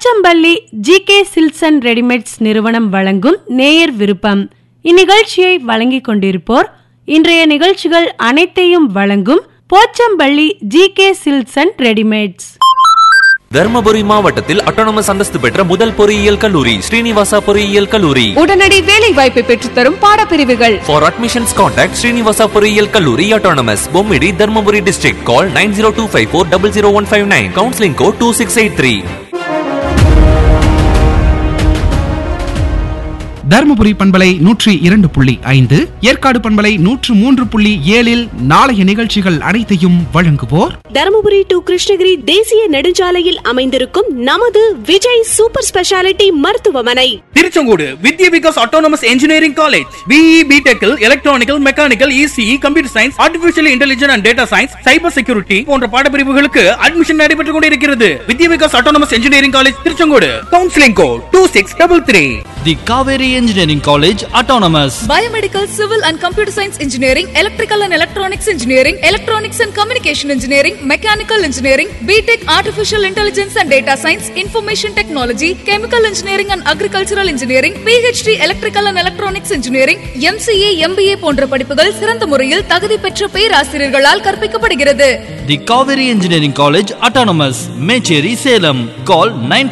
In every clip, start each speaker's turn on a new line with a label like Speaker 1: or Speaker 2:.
Speaker 1: Pochampalli G K silks and readymades நிறுவனம் வழங்கும் நேயர் விருப்பம் இந்நிகழ்ச்சியை வழங்கிக் கொண்டிருப்போர் இன்றைய நிகழ்ச்சிகள் அனைத்தையும் வழங்கும் Pochampalli G K silks and readymades
Speaker 2: Dharmapuri மாவட்டத்தில் அட்டானமஸ் அந்தஸ்து பெற்ற முதல் பொறியியல் கல்லூரி ஸ்ரீனிவாசா பொறியியல் கல்லூரி
Speaker 3: உடனடி வேலை வாய்ப்பை பெற்றுத்தரும் பாடப்பிரிவுகள்
Speaker 2: For admissions contact Srinivasa பொறியியல் கல்லூரி autonomous Bommidi Dharmapuri district call 9025400159 counseling code 2683
Speaker 4: Dharmapuri பண்பலை நூற்றி இரண்டு புள்ளி ஐந்து ஏற்காடு பண்பலை நூற்று மூன்று புள்ளி ஏழில் நாளைய நிகழ்ச்சிகள் அனைத்தையும் வழங்குவோர்
Speaker 5: தருமபுரி டு கிருஷ்ணகிரி தேசிய நெடுஞ்சாலையில் அமைந்திருக்கும் நமது விஜய் சூப்பர் ஸ்பெஷாலிட்டி மருத்துவமனை
Speaker 6: Tiruchengode Vidya Vikas autonomous engineering college BE பிடெக்கில் electronical mechanical ECE computer science artificial intelligence and data science cyber security போன்ற பாடப்பிரிவுகளுக்கு அட்மிஷன் நடைபெற்றுக் கொண்டிருக்கிறது Vidya Vikas autonomous engineering college Tiruchengode counselling code two six double three
Speaker 7: The Kaveri Engineering College Autonomous.
Speaker 3: Biomedical civil and computer science engineering electrical and electronics engineering electronics and communication engineering mechanical engineering BTech artificial intelligence and data science information technology chemical engineering and agricultural engineering PhD electrical and electronics engineering MCA MBA போன்ற படிப்புகள் சிறந்த முறையில் தகுதி பெற்ற பேராசிரியர்களால் கற்பிக்கப்படுகிறது
Speaker 7: The Kaveri Engineering College Autonomous. Mecheri Salem. Call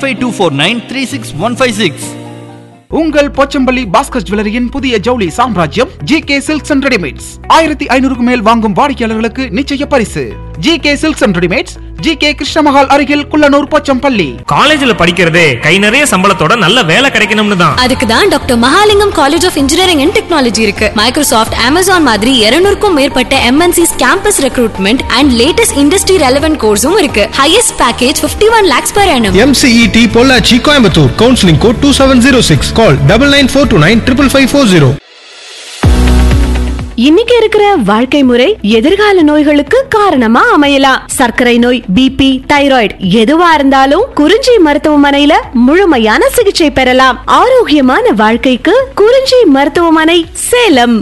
Speaker 7: 95249
Speaker 4: உங்கள் போச்சம்பள்ளி பாஸ்கர் ஜுவல்லரியின் புதிய ஜவுளி சாம்ராஜ்யம் G K silks and readymades ஆயிரத்தி ஐநூறுக்கு மேல் வாங்கும் வாடிக்கையாளர்களுக்கு நிச்சய பரிசு G K silks and readymades G K Krishnamahal அருகில் குள்ளனூர் போச்சம்பள்ளி
Speaker 8: காலேஜ்ல படிக்கிறதே கை நிறைய சம்பளத்தோட நல்ல வேலை கிடைக்கணும்னு தான்
Speaker 9: அதுக்கு தான் doctor Mahalingam college of engineering and technology இருக்கு மைக்ரோசாஃப்ட் அமேசான் மாதிரி 200 க்கும் மேற்பட்ட MNCs campus recruitment and latest industry relevant கோர்ஸும் இருக்கு highest package 51 one lakhs per annum
Speaker 10: MCET Pollachi Coimbatore counselling code two seven zero six call double nine four two nine triple five four zero
Speaker 5: இன்னைக்கு இருக்கிற வாழ்க்கை முறை எதிர்கால நோய்களுக்கு காரணமா அமையலாம் சர்க்கரை நோய் பிபி தைராய்டு எதுவா இருந்தாலும் குறிஞ்சி மருத்துவமனையில முழுமையான சிகிச்சை பெறலாம் ஆரோக்கியமான வாழ்க்கைக்கு குறிஞ்சி மருத்துவமனை சேலம்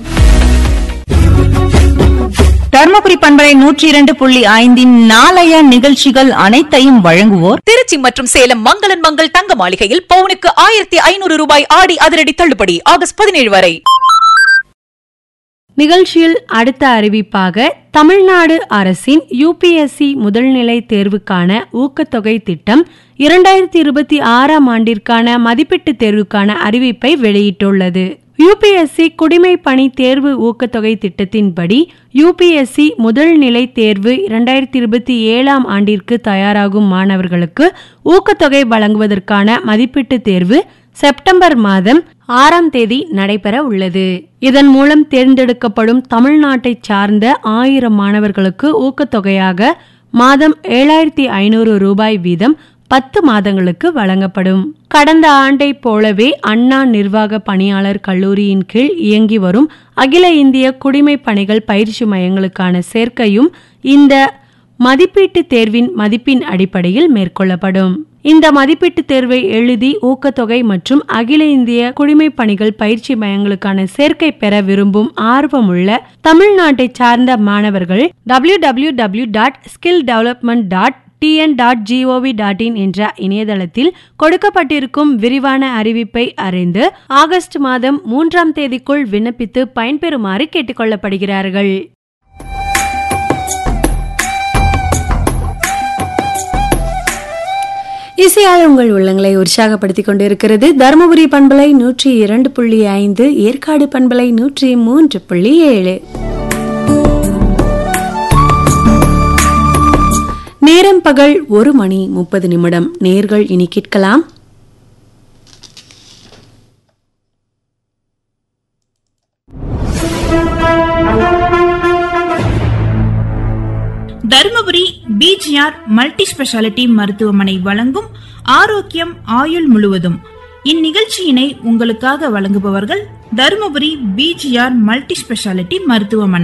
Speaker 11: தர்மபுரி பண்பலை நூற்றி இரண்டு புள்ளி ஐந்தின் நாளைய நிகழ்ச்சிகள் அனைத்தையும் வழங்குவோர்
Speaker 3: திருச்சி மற்றும் சேலம் மங்களன் மங்கள் தங்க மாளிகையில் பவுனுக்கு ஆயிரத்தி ஐநூறு ரூபாய் ஆடி அதிரடி தள்ளுபடி ஆகஸ்ட் பதினேழு வரை
Speaker 1: நிகழ்ச்சியில் அடுத்த அறிவிப்பாக தமிழ்நாடு அரசின் யுபிஎஸ்சி முதல்நிலை தேர்வுக்கான ஊக்கத்தொகை திட்டம் இரண்டாயிரத்தி இருபத்தி ஆறாம் ஆண்டிற்கான மதிப்பீட்டு தேர்வுக்கான அறிவிப்பை வெளியிட்டுள்ளது யுபிஎஸ்சி குடிமை பணி தேர்வு ஊக்கத்தொகை திட்டத்தின்படி யுபிஎஸ்சி முதல்நிலை தேர்வு இரண்டாயிரத்தி இருபத்தி ஏழாம் ஆண்டிற்கு தயாராகும் மாணவர்களுக்கு ஊக்கத்தொகை வழங்குவதற்கான மதிப்பீட்டு தேர்வு செப்டம்பர் மாதம் ஆறாம் தேதி நடைபெற உள்ளது இதன் மூலம் தேர்ந்தெடுக்கப்படும் தமிழ்நாட்டைச் சார்ந்த ஆயிரம் மாணவர்களுக்கு ஊக்கத்தொகையாக மாதம் ஏழாயிரத்தி ஐநூறு ரூபாய் வீதம் பத்து மாதங்களுக்கு வழங்கப்படும் கடந்த ஆண்டைப் போலவே அண்ணா நிர்வாக பணியாளர் கல்லூரியின் கீழ் இயங்கி வரும் அகில இந்திய குடிமை பணிகள் பயிற்சி மையங்களுக்கான சேர்க்கையும் இந்த மதிப்பீட்டு தேர்வின் மதிப்பின் அடிப்படையில் மேற்கொள்ளப்படும் இந்த மதிப்பீட்டு தேர்வை எழுதி ஊக்கத்தொகை மற்றும் அகில இந்திய குடிமை பணிகள் பயிற்சி மையங்களுக்கான சேர்க்கை பெற விரும்பும் ஆர்வமுள்ள தமிழ்நாட்டை சார்ந்த மாணவர்கள் W W W dot skill development dot TN dot GOV dot in என்ற இணையதளத்தில் கொடுக்கப்பட்டிருக்கும் விரிவான அறிவிப்பை அறிந்து ஆகஸ்ட் மாதம் மூன்றாம் தேதிக்குள் விண்ணப்பித்து பயன்பெறுமாறு கேட்டுக்கொள்ளப்படுகிறார்கள் இசையால் உங்கள் உள்ளங்களை உற்சாகப்படுத்திக் கொண்டிருக்கிறது தருமபுரி பண்பலை நூற்றி இரண்டு புள்ளி ஐந்து ஏற்காடு பண்பலை நூற்றி மூன்று புள்ளி ஏழு நேரம் பகல் ஒரு மணி முப்பது நிமிடம் நேர்கள் இனி கேட்கலாம்
Speaker 12: தருமபுரி பிஜிஆர் மல்டி ஸ்பெஷாலிட்டி மருத்துவமனை வழங்கும் ஆரோக்கியம் ஆயுள் முழுவதும் இந்நிகழ்ச்சியினை உங்களுக்காக வழங்குபவர்கள் தருமபுரி பிஜிஆர் மல்டி ஸ்பெஷாலிட்டி மருத்துவமனை